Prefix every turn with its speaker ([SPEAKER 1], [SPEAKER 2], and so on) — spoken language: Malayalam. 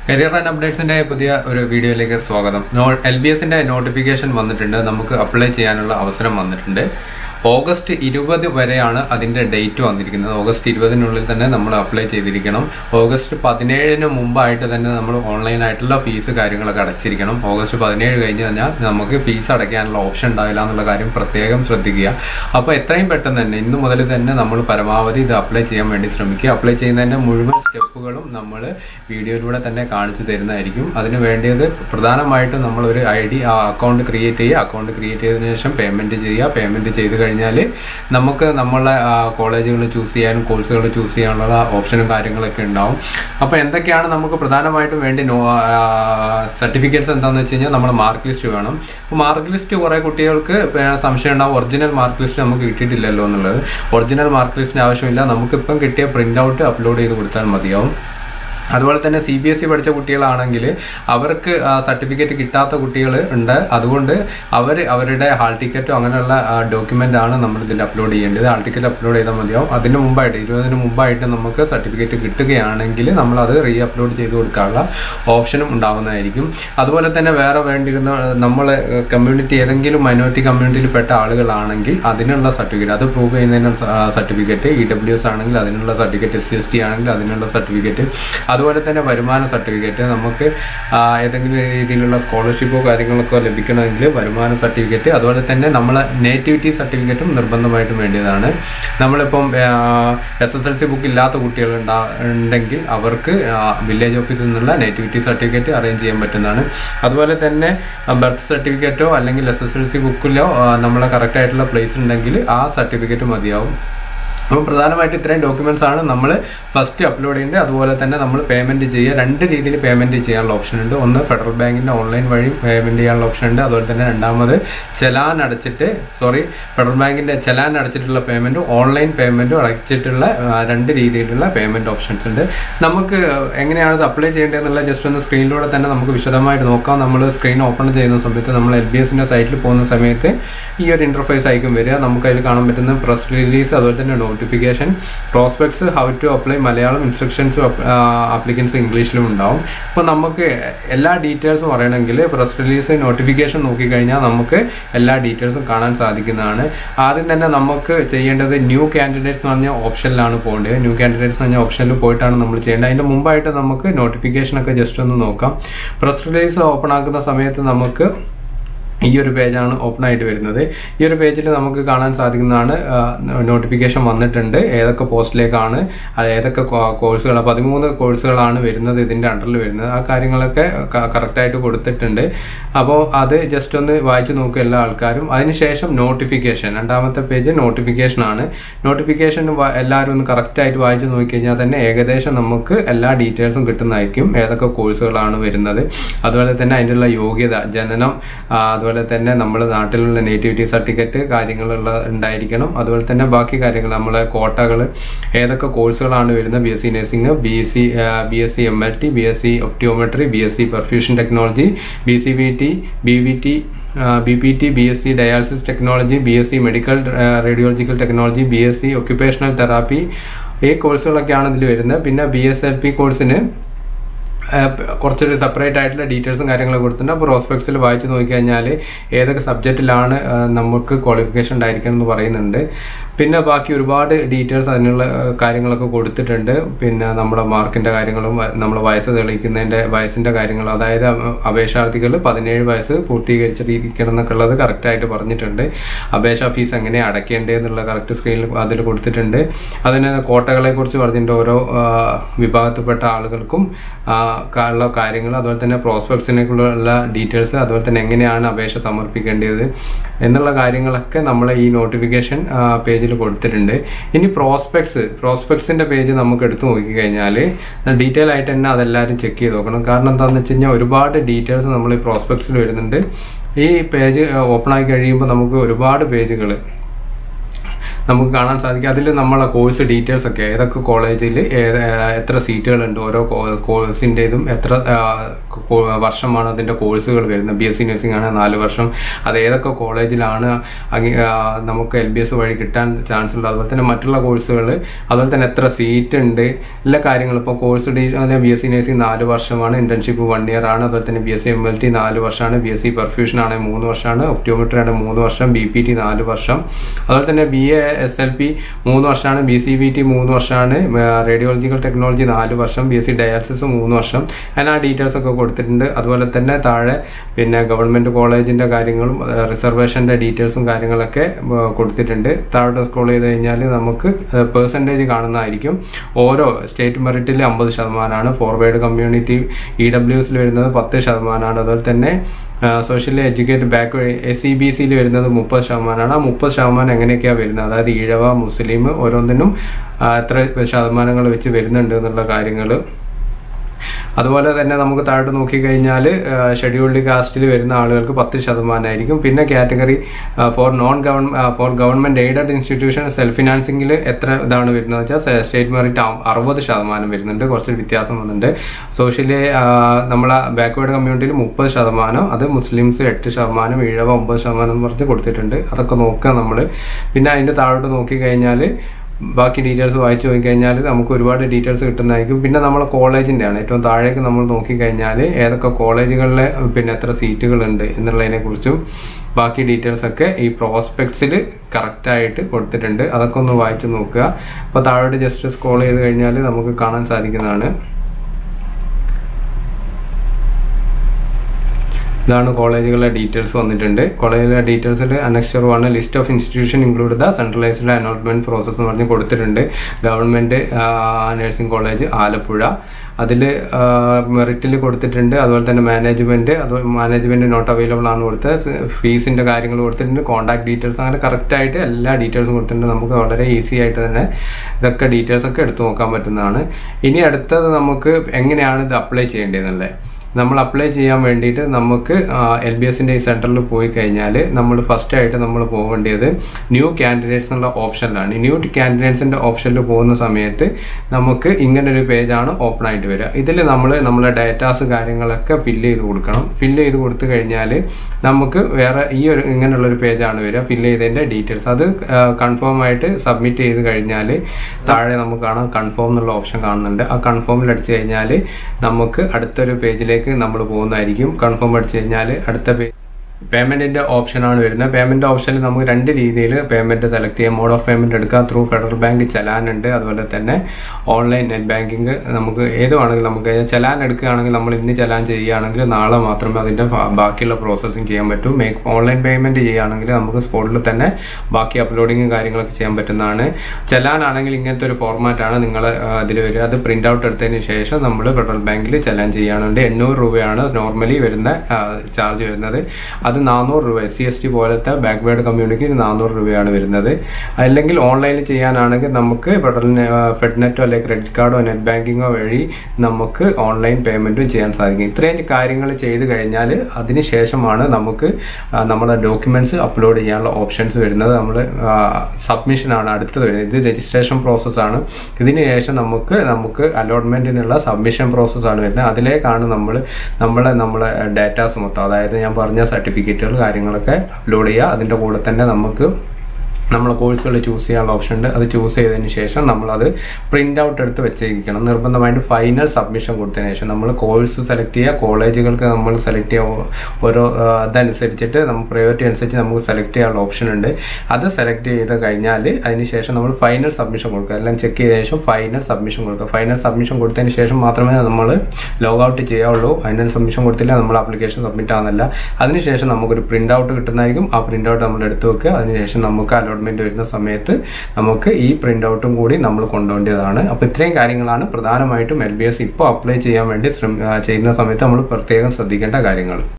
[SPEAKER 1] കരിയർ ആൻഡ് അപ്ഡേറ്റ്സിന്റെ പുതിയ ഒരു വീഡിയോയിലേക്ക് സ്വാഗതം എൽ ബി എസിന്റെ നോട്ടിഫിക്കേഷൻ വന്നിട്ടുണ്ട് നമുക്ക് അപ്ലൈ ചെയ്യാനുള്ള അവസരം വന്നിട്ടുണ്ട് ഓഗസ്റ്റ് ഇരുപത് വരെയാണ് അതിന്റെ ഡേറ്റ് വന്നിരിക്കുന്നത് ഓഗസ്റ്റ് ഇരുപതിനുള്ളിൽ തന്നെ നമ്മൾ അപ്ലൈ ചെയ്തിരിക്കണം ഓഗസ്റ്റ് പതിനേഴിന് മുമ്പായിട്ട് തന്നെ നമ്മൾ ഓൺലൈൻ ആയിട്ടുള്ള ഫീസ് കാര്യങ്ങളൊക്കെ അടച്ചിരിക്കണം ഓഗസ്റ്റ് പതിനേഴ് കഴിഞ്ഞ് കഴിഞ്ഞാൽ നമുക്ക് ഫീസ് അടയ്ക്കാനുള്ള ഓപ്ഷൻ ഉണ്ടാവില്ല എന്നുള്ള കാര്യം പ്രത്യേകം ശ്രദ്ധിക്കുക അപ്പോൾ എത്രയും പെട്ടെന്ന് തന്നെ ഇന്ന് മുതൽ തന്നെ നമ്മൾ പരമാവധി ഇത് അപ്ലൈ ചെയ്യാൻ വേണ്ടി ശ്രമിക്കുക അപ്ലൈ ചെയ്യുന്നതിന്റെ മുഴുവൻ സ്റ്റെപ്പുകളും നമ്മൾ വീഡിയോയിലൂടെ തന്നെ കാണിച്ചു തരുന്നതായിരിക്കും അതിന് വേണ്ടിയത് പ്രധാനമായിട്ടും നമ്മൾ ഒരു ഐ ഡി അക്കൗണ്ട് ക്രിയേറ്റ് ചെയ്യുക അക്കൗണ്ട് ക്രിയേറ്റ് ചെയ്തതിനു ശേഷം പേയ്മെന്റ് ചെയ്യുക പേയ്മെന്റ് ചെയ്ത് കഴിഞ്ഞാൽ നമുക്ക് നമ്മളെ കോളേജുകൾ ചൂസ് ചെയ്യാനും കോഴ്സുകൾ ചൂസ് ചെയ്യാനുള്ള ഓപ്ഷനും കാര്യങ്ങളൊക്കെ ഉണ്ടാവും അപ്പോൾ എന്തൊക്കെയാണ് നമുക്ക് പ്രധാനമായിട്ടും വേണ്ടി സർട്ടിഫിക്കറ്റ്സ് എന്താണെന്ന് വെച്ച് കഴിഞ്ഞാൽ നമ്മുടെ മാർക്ക് ലിസ്റ്റ് വേണം അപ്പോൾ മാർക്ക് ലിസ്റ്റ് കുറേ കുട്ടികൾക്ക് സംശയം ഉണ്ടാവും ഒറിജിനൽ മാർക്ക് ലിസ്റ്റ് നമുക്ക് കിട്ടിയിട്ടില്ലല്ലോ എന്നുള്ളത് ഒറിജിനൽ മാർക്ക് ലിസ്റ്റിന് ആവശ്യമില്ല നമുക്കിപ്പം കിട്ടിയ പ്രിന്റ് ഔട്ട് അപ്ലോഡ് ചെയ്ത് കൊടുത്താൽ മതിയാവും അതുപോലെ തന്നെ സി ബി എസ് ഇ പഠിച്ച കുട്ടികളാണെങ്കിൽ അവർക്ക് സർട്ടിഫിക്കറ്റ് കിട്ടാത്ത കുട്ടികൾ ഉണ്ട് അതുകൊണ്ട് അവർ അവരുടെ ഹാൾ ടിക്കറ്റോ അങ്ങനെയുള്ള ഡോക്യുമെന്റ് ആണ് നമ്മൾ ഇതിൽ അപ്ലോഡ് ചെയ്യേണ്ടത് ഹാൾ ടിക്കറ്റ് അപ്ലോഡ് ചെയ്താൽ മതിയാവും അതിന് മുമ്പായിട്ട് ഇരുപതിന് മുമ്പായിട്ട് നമുക്ക് സർട്ടിഫിക്കറ്റ് കിട്ടുകയാണെങ്കിൽ നമ്മൾ അത് റീ അപ്ലോഡ് ചെയ്ത് കൊടുക്കാനുള്ള ഓപ്ഷനും ഉണ്ടാവുന്നതായിരിക്കും അതുപോലെ തന്നെ വേറെ വേണ്ടിയിരുന്ന നമ്മൾ കമ്മ്യൂണിറ്റി ഏതെങ്കിലും മൈനോറിറ്റി കമ്മ്യൂണിറ്റിയിൽ പെട്ട ആളുകളാണെങ്കിൽ അതിനുള്ള സർട്ടിഫിക്കറ്റ് അത് പ്രൂവ് ചെയ്യുന്നതിന് സർട്ടിഫിക്കറ്റ് ഇ ഡബ്ല്യു എസ് ആണെങ്കിൽ അതിനുള്ള certificate S C S T ആണെങ്കിൽ അതിനുള്ള സർട്ടിഫിക്കറ്റ് അതുപോലെ തന്നെ വരുമാന സർട്ടിഫിക്കറ്റ് നമുക്ക് ഏതെങ്കിലും രീതിയിലുള്ള സ്കോളർഷിപ്പോ കാര്യങ്ങളൊക്കെ ലഭിക്കണമെങ്കിൽ വരുമാന സർട്ടിഫിക്കറ്റ് അതുപോലെ തന്നെ നമ്മളെ നേറ്റിവിറ്റി സർട്ടിഫിക്കറ്റും നിർബന്ധമായിട്ടും വേണ്ടിയതാണ് നമ്മളിപ്പം S S L C book ഇല്ലാത്ത കുട്ടികൾ ഉണ്ടെങ്കിൽ അവർക്ക് വില്ലേജ് ഓഫീസിൽ നിന്നുള്ള നേറ്റിവിറ്റി സർട്ടിഫിക്കറ്റ് അറേഞ്ച് ചെയ്യാൻ പറ്റുന്നതാണ് അതുപോലെ തന്നെ ബർത്ത് സർട്ടിഫിക്കറ്റോ അല്ലെങ്കിൽ എസ് എസ് എൽ സി ബുക്കിലോ നമ്മളെ കറക്റ്റ് ആയിട്ടുള്ള പ്ലേസ് ഉണ്ടെങ്കിൽ ആ സർട്ടിഫിക്കറ്റ് മതിയാവും അപ്പോൾ പ്രധാനമായിട്ട് ഇത്രയും ഡോക്യുമെന്റ്സ് ആണ് നമ്മൾ ഫസ്റ്റ് അപ്ലോഡ് ചെയ്യേണ്ടത് അതുപോലെ തന്നെ നമ്മൾ പേയ്മെന്റ് ചെയ്യുക രണ്ട് രീതിയിൽ പേയ്മെന്റ് ചെയ്യാനുള്ള ഓപ്ഷൻ ഉണ്ട് ഒന്ന് ഫെഡറൽ ബാങ്കിന്റെ ഓൺലൈൻ വഴി പേയ്മെന്റ് ചെയ്യാനുള്ള ഓപ്ഷൻ ഉണ്ട് അതുപോലെ തന്നെ രണ്ടാമത് ചെലാൻ അടച്ചിട്ട് സോറി ഫെഡറൽ ബാങ്കിന്റെ ചെലാൻ അടച്ചിട്ടുള്ള പേയ്മെന്റും ഓൺലൈൻ പേയ്മെന്റും അടച്ചിട്ടുള്ള രണ്ട് രീതിയിലുള്ള പേയ്മെന്റ് ഓപ്ഷൻസ് ഉണ്ട് നമുക്ക് എങ്ങനെയാണ് ഇത് അപ്ലൈ ചെയ്യേണ്ടതെന്നുള്ള ജസ്റ്റ് ഒന്ന് സ്ക്രീനിലൂടെ തന്നെ നമുക്ക് വിശദമായിട്ട് നോക്കാം നമ്മൾ സ്ക്രീൻ ഓപ്പൺ ചെയ്യുന്ന സമയത്ത് നമ്മൾ എൽ ബി എസിന്റെ സൈറ്റിൽ പോകുന്ന സമയത്ത് ഈ ഒരു ഇന്റർഫേസ് ആയിരിക്കും വരിക നമുക്ക് അതിൽ കാണാൻ പറ്റുന്ന പ്രസ് റിലീസ് അതുപോലെ തന്നെ notification prospectus how to apply Malayalam instructions applicants ഇംഗ്ലീഷിലും ഉണ്ടാവും അപ്പോൾ നമുക്ക് എല്ലാ ഡീറ്റെയിൽസും അറിയണമെങ്കിൽ പ്രസ് റിലീസ് നോട്ടിഫിക്കേഷൻ നോക്കിക്കഴിഞ്ഞാൽ നമുക്ക് എല്ലാ ഡീറ്റെയിൽസും കാണാൻ സാധിക്കുന്നതാണ് ആദ്യം തന്നെ നമുക്ക് ചെയ്യേണ്ടത് ന്യൂ കാൻഡിഡേറ്റ്സ് എന്ന് പറഞ്ഞ ഓപ്ഷനിലാണ് പോകേണ്ടത് ന്യൂ കാൻഡിഡേറ്റ്സ് എന്ന് പറഞ്ഞ ഓപ്ഷനിൽ പോയിട്ടാണ് നമ്മൾ ചെയ്യേണ്ടത് അതിൻ്റെ മുമ്പായിട്ട് നമുക്ക് നോട്ടിഫിക്കേഷൻ ഒക്കെ ജസ്റ്റ് ഒന്ന് നോക്കാം പ്രസ് റിലീസ് ഓപ്പൺ ആക്കുന്ന സമയത്ത് നമുക്ക് ഈ ഒരു പേജാണ് ഓപ്പൺ ആയിട്ട് വരുന്നത് ഈ ഒരു പേജിൽ നമുക്ക് കാണാൻ സാധിക്കുന്നതാണ് നോട്ടിഫിക്കേഷൻ വന്നിട്ടുണ്ട് ഏതൊക്കെ പോസ്റ്റിലേക്കാണ് ഏതൊക്കെ കോഴ്സുകൾ പതിമൂന്ന് കോഴ്സുകളാണ് വരുന്നത് ഇതിന്റെ അണ്ടറിൽ വരുന്നത് ആ കാര്യങ്ങളൊക്കെ കറക്റ്റായിട്ട് കൊടുത്തിട്ടുണ്ട് അപ്പോൾ അത് ജസ്റ്റ് ഒന്ന് വായിച്ചു നോക്കുക എല്ലാ ആൾക്കാരും അതിനുശേഷം നോട്ടിഫിക്കേഷൻ രണ്ടാമത്തെ പേജ് നോട്ടിഫിക്കേഷൻ ആണ് നോട്ടിഫിക്കേഷൻ എല്ലാവരും ഒന്ന് കറക്റ്റായിട്ട് വായിച്ചു നോക്കിക്കഴിഞ്ഞാൽ തന്നെ ഏകദേശം നമുക്ക് എല്ലാ ഡീറ്റെയിൽസും കിട്ടുന്നതായിരിക്കും ഏതൊക്കെ കോഴ്സുകളാണ് വരുന്നത് അതുപോലെ തന്നെ അതിനുള്ള യോഗ്യത ജനനം അതുപോലെ അതുപോലെ തന്നെ നമ്മുടെ നാട്ടിലുള്ള നേറ്റിവിറ്റി സർട്ടിഫിക്കറ്റ് കാര്യങ്ങളുള്ള ഉണ്ടായിരിക്കണം അതുപോലെ തന്നെ ബാക്കി കാര്യങ്ങൾ നമ്മളെ കോട്ടകൾ ഏതൊക്കെ കോഴ്സുകളാണ് വരുന്നത് B S C nursing B S C B S C M L T B S C optometry B S C perfusion technology B C B T B V T B P T B S C dialysis technology B S C medical radiological technology B S C occupational therapy ഈ കോഴ്സുകളൊക്കെയാണ് ഇതിൽ വരുന്നത് പിന്നെ ബി എസ് എൽ പി കോഴ്സിന് കുറച്ചൊരു സെപ്പറേറ്റ് ആയിട്ടുള്ള ഡീറ്റെയിൽസും കാര്യങ്ങളൊക്കെ കൊടുത്തിട്ടുണ്ട് അപ്പോൾ പ്രോസ്പെക്ട്സിൽ വായിച്ച് നോക്കിക്കഴിഞ്ഞാൽ ഏതൊക്കെ സബ്ജക്റ്റിലാണ് നമുക്ക് ക്വാളിഫിക്കേഷൻ ഉണ്ടായിരിക്കണം എന്ന് പറയുന്നുണ്ട് പിന്നെ ബാക്കി ഒരുപാട് ഡീറ്റെയിൽസ് അതിനുള്ള കാര്യങ്ങളൊക്കെ കൊടുത്തിട്ടുണ്ട് പിന്നെ നമ്മുടെ മാർക്കിന്റെ കാര്യങ്ങളും നമ്മുടെ വയസ്സ് തെളിയിക്കുന്നതിന്റെ വയസ്സിന്റെ കാര്യങ്ങളും അതായത് അപേക്ഷാർത്ഥികൾ പതിനേഴ് വയസ്സ് പൂർത്തീകരിച്ചിരിക്കണം എന്നൊക്കെ ഉള്ളത് കറക്റ്റ് ആയിട്ട് പറഞ്ഞിട്ടുണ്ട് അപേക്ഷാ ഫീസ് എങ്ങനെയാണ് അടയ്ക്കേണ്ടത് എന്നുള്ള കറക്റ്റ് സ്ക്രീനിൽ അതിൽ കൊടുത്തിട്ടുണ്ട് അതിന് കോട്ടകളെ കുറിച്ച് പറഞ്ഞിട്ടുണ്ട് ഓരോ വിഭാഗത്തിൽപ്പെട്ട ആളുകൾക്കും ഉള്ള കാര്യങ്ങൾ അതുപോലെ തന്നെ പ്രോസ്പെക്ട്സിനേക്കുള്ള ഡീറ്റെയിൽസ് അതുപോലെ തന്നെ എങ്ങനെയാണ് അപേക്ഷ സമർപ്പിക്കേണ്ടത് എന്നുള്ള കാര്യങ്ങളൊക്കെ നമ്മൾ ഈ നോട്ടിഫിക്കേഷൻ പേജിൽ കൊടുത്തിട്ടുണ്ട് ഇനി പ്രോസ്പെക്ട്സ് പ്രോസ്പെക്ട്സിന്റെ പേജ് നമുക്ക് എടുത്തു നോക്കിക്കഴിഞ്ഞാൽ ഡീറ്റെയിൽ ആയിട്ട് തന്നെ അതെല്ലാവരും ചെക്ക് ചെയ്ത് നോക്കണം കാരണം എന്താണെന്ന് വെച്ച് കഴിഞ്ഞാൽ ഒരുപാട് ഡീറ്റെയിൽസ് നമ്മൾ ഈ പ്രോസ്പെക്ട്സിൽ വരുന്നുണ്ട് ഈ പേജ് ഓപ്പൺ ആയി കഴിയുമ്പോൾ നമുക്ക് ഒരുപാട് പേജുകൾ നമുക്ക് കാണാൻ സാധിക്കും അതിൽ നമ്മളെ കോഴ്സ് ഡീറ്റെയിൽസ് ഒക്കെ ഏതൊക്കെ കോളേജിൽ എത്ര സീറ്റുകളുണ്ട് ഓരോ കോഴ്സിൻ്റെതും എത്ര കോ- വർഷമാണ് അതിന്റെ കോഴ്സുകൾ വരുന്നത് ബി എസ് സി നഴ്സിംഗ് ആണ് നാല് വർഷം അത് ഏതൊക്കെ കോളേജിലാണ് അങ്ങി- ആ, നമുക്ക് എൽ ബി എസ് വഴി കിട്ടാൻ ചാൻസ് ഉള്ളത് അതുപോലെ തന്നെ മറ്റുള്ള കോഴ്സുകൾ അതുപോലെ തന്നെ എത്ര സീറ്റ് ഉണ്ട് എല്ലാ കാര്യങ്ങളും ഇപ്പോൾ course B S C nursing നാല് വർഷമാണ് ഇന്റേൺഷിപ്പ് വൺ ഇയർ ആണ് അതുപോലെ തന്നെ B S C M L T നാല് വർഷമാണ് ബി എസ് സി പെർഫ്യൂഷൻ ആണെങ്കിൽ മൂന്ന് വർഷമാണ് ഒപ്റ്റോമെട്രി ആണ് മൂന്ന് വർഷം ബി പി ടി നാല് വർഷം അതുപോലെ തന്നെ B A S L P മൂന്ന് വർഷമാണ് ബി സി ബി ടി മൂന്ന് വർഷമാണ് റേഡിയോളജിക്കൽ ടെക്നോളജി നാല് വർഷം ബി എസ് സി ഡയാലിസിസ് മൂന്ന് വർഷം അങ്ങനെ ആ ഡീറ്റെയിൽസ് ഒക്കെ കൊടുത്തിട്ടുണ്ട് അതുപോലെ തന്നെ താഴെ പിന്നെ ഗവൺമെന്റ് കോളേജിന്റെ കാര്യങ്ങളും റിസർവേഷന്റെ ഡീറ്റെയിൽസും കാര്യങ്ങളൊക്കെ ആ, കൊടുത്തിട്ടുണ്ട് താഴോട്ട് സ്ക്രോൾ ചെയ്ത് കഴിഞ്ഞാൽ നമുക്ക് പെർസെൻറ്റേജ് കാണുന്നതായിരിക്കും ഓരോ സ്റ്റേറ്റ് മെറിറ്റിൽ അമ്പത് ശതമാനമാണ് ഫോർവേഡ് കമ്മ്യൂണിറ്റി ഇ ഡബ്ല്യു എസിൽ വരുന്നത് പത്ത് ശതമാനമാണ് അതുപോലെ തന്നെ socially educated back S C B സിയിൽ വരുന്നത് മുപ്പത് ശതമാനമാണ് ആ മുപ്പത് ശതമാനം എങ്ങനെയൊക്കെയാണ് വരുന്നത് അതായത് ഈഴവ മുസ്ലിം ഓരോന്നിനും ആ, എത്ര ശതമാനങ്ങൾ വെച്ച് വരുന്നുണ്ട് എന്നുള്ള കാര്യങ്ങൾ അതുപോലെ തന്നെ നമുക്ക് താഴോട്ട് നോക്കിക്കഴിഞ്ഞാൽ ഷെഡ്യൂൾഡ് കാസ്റ്റിൽ വരുന്ന ആളുകൾക്ക് പത്ത് ശതമാനമായിരിക്കും പിന്നെ category four non govern four government aided institution self ഫിനാൻസിംഗിൽ എത്ര ഇതാണ് വരുന്നത് വെച്ചാൽ സ്റ്റേറ്റ് മെറിറ്റ് അറുപത് ശതമാനം വരുന്നുണ്ട് കുറച്ച് വ്യത്യാസം വന്നിട്ടുണ്ട് സോഷ്യലി നമ്മളെ ബാക്ക്വേർഡ് കമ്മ്യൂണിറ്റിയിൽ മുപ്പത് ശതമാനം അത് മുസ്ലിംസ് എട്ട് ശതമാനം ഈഴവ ഒമ്പത് ശതമാനം എന്ന് പറഞ്ഞ് കൊടുത്തിട്ടുണ്ട് അതൊക്കെ നോക്കുക നമ്മൾ പിന്നെ അതിന്റെ താഴോട്ട് നോക്കിക്കഴിഞ്ഞാൽ ബാക്കി ഡീറ്റെയിൽസ് വായിച്ചു നോക്കിക്കഴിഞ്ഞാൽ നമുക്ക് ഒരുപാട് ഡീറ്റെയിൽസ് കിട്ടുന്നതായിരിക്കും പിന്നെ നമ്മളെ കോളേജിന്റെ ആണ് ഏറ്റവും താഴേക്ക് നമ്മൾ നോക്കിക്കഴിഞ്ഞാൽ ഏതൊക്കെ കോളേജുകളിൽ പിന്നെ എത്ര സീറ്റുകൾ ഉണ്ട് എന്നുള്ളതിനെ കുറിച്ചും ബാക്കി ഡീറ്റെയിൽസ് ഒക്കെ ഈ പ്രോസ്പെക്ട്സിൽ കറക്റ്റ് ആയിട്ട് കൊടുത്തിട്ടുണ്ട് അതൊക്കെ ഒന്ന് വായിച്ചു നോക്കുക അപ്പോൾ താഴോട്ട് ജസ്റ്റ് സ്ക്രോൾ ചെയ്ത് കഴിഞ്ഞാൽ നമുക്ക് കാണാൻ സാധിക്കുന്നതാണ് ഇതാണ് കോളേജുകളുടെ ഡീറ്റെയിൽസ് വന്നിട്ടുണ്ട് കോളേജിലെ ഡീറ്റെയിൽസിൽ annexure one list of institution include the centralised allotment process എന്ന് പറഞ്ഞ് കൊടുത്തിട്ടുണ്ട് ഗവൺമെന്റ് നഴ്സിംഗ് കോളേജ് ആലപ്പുഴ അതിൽ മെറിറ്റിൽ കൊടുത്തിട്ടുണ്ട് അതുപോലെ തന്നെ മാനേജ്മെന്റ് അത് മാനേജ്മെന്റ് നോട്ട് അവൈലബിൾ ആണ് കൊടുത്തത് ഫീസിന്റെ കാര്യങ്ങൾ കൊടുത്തിട്ടുണ്ട് കോൺടാക്ട് ഡീറ്റെയിൽസ് അങ്ങനെ കറക്റ്റ് ആയിട്ട് എല്ലാ ഡീറ്റെയിൽസും കൊടുത്തിട്ടുണ്ട് നമുക്ക് വളരെ ഈസി ആയിട്ട് തന്നെ ഇതൊക്കെ ഡീറ്റെയിൽസ് ഒക്കെ എടുത്തു നോക്കാൻ പറ്റുന്നതാണ് ഇനി അടുത്തത് നമുക്ക് എങ്ങനെയാണ് ഇത് അപ്ലൈ ചെയ്യേണ്ടതെന്നുള്ളത് നമ്മൾ അപ്ലൈ ചെയ്യാൻ വേണ്ടിയിട്ട് നമുക്ക് എൽ ബി എസിന്റെ ഈ സെന്ററിൽ പോയി കഴിഞ്ഞാൽ നമ്മൾ ഫസ്റ്റ് ആയിട്ട് നമ്മൾ പോകേണ്ടത് ന്യൂ കാൻഡിഡേറ്റ്സ് എന്നുള്ള ഓപ്ഷനിലാണ് ന്യൂ കാൻഡിഡേറ്റ്സിന്റെ ഓപ്ഷനിൽ പോകുന്ന സമയത്ത് നമുക്ക് ഇങ്ങനെ ഒരു പേജാണ് ഓപ്പൺ ആയിട്ട് വരിക ഇതിൽ നമ്മൾ നമ്മളെ ഡേറ്റാസ് കാര്യങ്ങളൊക്കെ ഫില്ല് ചെയ്ത് കൊടുക്കണം ഫില്ല് ചെയ്ത് കൊടുത്തു കഴിഞ്ഞാൽ നമുക്ക് വേറെ ഈ ഒരു ഇങ്ങനെയുള്ള ഒരു പേജാണ് വരിക ഫില്ല് ചെയ്തതിന്റെ ഡീറ്റെയിൽസ് അത് കൺഫേം ആയിട്ട് സബ്മിറ്റ് ചെയ്ത് കഴിഞ്ഞാൽ താഴെ നമുക്ക് കാണാം കൺഫേം എന്നുള്ള ഓപ്ഷൻ കാണുന്നുണ്ട് ആ കൺഫേമിൽ അടിച്ചു കഴിഞ്ഞാൽ നമുക്ക് അടുത്തൊരു പേജിലേക്ക് നമ്മൾ പോകുന്നതായിരിക്കും കൺഫേം അടിച്ചു കഴിഞ്ഞാൽ അടുത്ത പേജ് പേയ്മെന്റിന്റെ ഓപ്ഷനാണ് വരുന്നത് പേയ്മെന്റ് ഓപ്ഷനിൽ നമുക്ക് രണ്ട് രീതിയിൽ പേയ്മെന്റ് സെലക്ട് ചെയ്യാം മോഡ് ഓഫ് പേയ്മെന്റ് എടുക്കാം ത്രൂ ഫെഡറൽ ബാങ്ക് ചലാൻ ഉണ്ട് അതുപോലെ തന്നെ ഓൺലൈൻ നെറ്റ് ബാങ്കിങ് നമുക്ക് ഏത് വേണമെങ്കിലും നമുക്ക് ചലാൻ എടുക്കുകയാണെങ്കിൽ നമ്മൾ ഇന്ന് ചലാൻ ചെയ്യുകയാണെങ്കിൽ നാളെ മാത്രമേ അതിന്റെ ബാ- ബാക്കിയുള്ള പ്രോസസ്സിങ് ചെയ്യാൻ പറ്റൂ മേക്ക് ഓൺലൈൻ പേയ്മെന്റ് ചെയ്യുകയാണെങ്കിൽ നമുക്ക് സ്പോട്ടിൽ തന്നെ ബാക്കി അപ്ലോഡിങ്ങും കാര്യങ്ങളൊക്കെ ചെയ്യാൻ പറ്റുന്നതാണ് ചലാൻ ആണെങ്കിൽ ഇങ്ങനത്തെ ഒരു ഫോർമാറ്റ് ആണ് നിങ്ങൾ അതിൽ വരിക അത് പ്രിന്റ് ഔട്ട് എടുത്തതിന് ശേഷം നമ്മൾ ഫെഡറൽ ബാങ്കിൽ ചലാൻ ചെയ്യുകയാണെങ്കിൽ എണ്ണൂറ് രൂപയാണ് നോർമലി വരുന്ന ചാർജ് വരുന്നത് അത് നാനൂറ് രൂപ എസ് സി എസ് ടി പോലത്തെ ബാക്ക്വേർഡ് കമ്മ്യൂണിറ്റിക്ക് നാനൂറ് രൂപയാണ് വരുന്നത് അല്ലെങ്കിൽ ഓൺലൈനിൽ ചെയ്യാനാണെങ്കിൽ നമുക്ക് ഫെഡറൽ ഫെഡ്നെറ്റോ അല്ലെങ്കിൽ ക്രെഡിറ്റ് കാർഡോ നെറ്റ് ബാങ്കിങ്ങോ വഴി നമുക്ക് ഓൺലൈൻ പേയ്മെന്റും ചെയ്യാൻ സാധിക്കും ഇത്രയും കാര്യങ്ങൾ ചെയ്ത് കഴിഞ്ഞാൽ അതിനുശേഷമാണ് നമുക്ക് ആ, നമ്മുടെ ഡോക്യുമെന്റ്സ് അപ്ലോഡ് ചെയ്യാനുള്ള ഓപ്ഷൻസ് വരുന്നത് നമ്മൾ സബ്മിഷനാണ് അടുത്തത് വരുന്നത് ഇത് രജിസ്ട്രേഷൻ പ്രോസസ്സാണ് ഇതിന് ശേഷം നമുക്ക് നമുക്ക് അലോട്ട്മെന്റിനുള്ള സബ്മിഷൻ പ്രോസസ്സാണ് വരുന്നത് അതിലേക്കാണ് നമ്മൾ നമ്മളെ നമ്മളെ ഡാറ്റാസ് മൊത്തം അതായത് ഞാൻ പറഞ്ഞ സർട്ടിഫിക്കറ്റുകൾ കാര്യങ്ങളൊക്കെ അപ്ലോഡ് ചെയ്യുക അതിന്റെ കൂടെ തന്നെ നമുക്ക് നമ്മളെ കോഴ്സുകൾ ചൂസ് ചെയ്യാനുള്ള ഓപ്ഷൻ ഉണ്ട് അത് ചൂസ് ചെയ്തതിന് ശേഷം നമ്മളത് പ്രിന്റ് ഔട്ട് എടുത്ത് വെച്ചിരിക്കണം നിർബന്ധമായിട്ട് ഫൈനൽ സബ്മിഷൻ കൊടുത്തതിന് ശേഷം നമ്മൾ കോഴ്സ് സെലക്ട് ചെയ്യുക കോളേജുകൾക്ക് നമ്മൾ സെലക്ട് ചെയ്യുക ഓരോ ആ, അതനുസരിച്ചിട്ട് നമുക്ക് പ്രയോറിറ്റി അനുസരിച്ച് നമുക്ക് സെലക്ട് ചെയ്യാനുള്ള ഓപ്ഷൻ ഉണ്ട് അത് സെലക്ട് ചെയ്ത് കഴിഞ്ഞാൽ അതിന് ശേഷം നമ്മൾ ഫൈനൽ സബ്മിഷൻ കൊടുക്കുക എല്ലാം ചെക്ക് ചെയ്ത ശേഷം ഫൈനൽ സബ്മിഷൻ കൊടുക്കുക ഫൈനൽ സബ്മിഷൻ കൊടുത്തതിന് ശേഷം മാത്രമേ നമ്മൾ ലോഗ് ഔട്ട് ചെയ്യാവുള്ളൂ ഫൈനൽ സബ്മിഷൻ കൊടുത്തില്ല നമ്മൾ ആപ്ലിക്കേഷൻ സബ്മിറ്റ് ആവുന്നില്ല അതിനുശേഷം നമുക്കൊരു പ്രിന്റ് ഔട്ട് കിട്ടുന്നതായിരിക്കും ആ പ്രിന്റ് ഔട്ട് നമ്മൾ എടുത്തു വെക്കുക അതിനുശേഷം നമുക്ക് അലോട്ട്മെന്റ് വരുന്ന സമയത്ത് നമുക്ക് ഈ പ്രിന്റ് ഔട്ടും കൂടി നമ്മൾ കൊണ്ടുപോകേണ്ടതാണ് അപ്പൊ ഇത്രയും കാര്യങ്ങളാണ് പ്രധാനമായിട്ടും എൽ ബി എസ് ഇപ്പോൾ അപ്ലൈ ചെയ്യാൻ വേണ്ടി ശ്രമ- ആ, ചെയ്യുന്ന സമയത്ത് നമ്മൾ പ്രത്യേകം ശ്രദ്ധിക്കേണ്ട കാര്യങ്ങൾ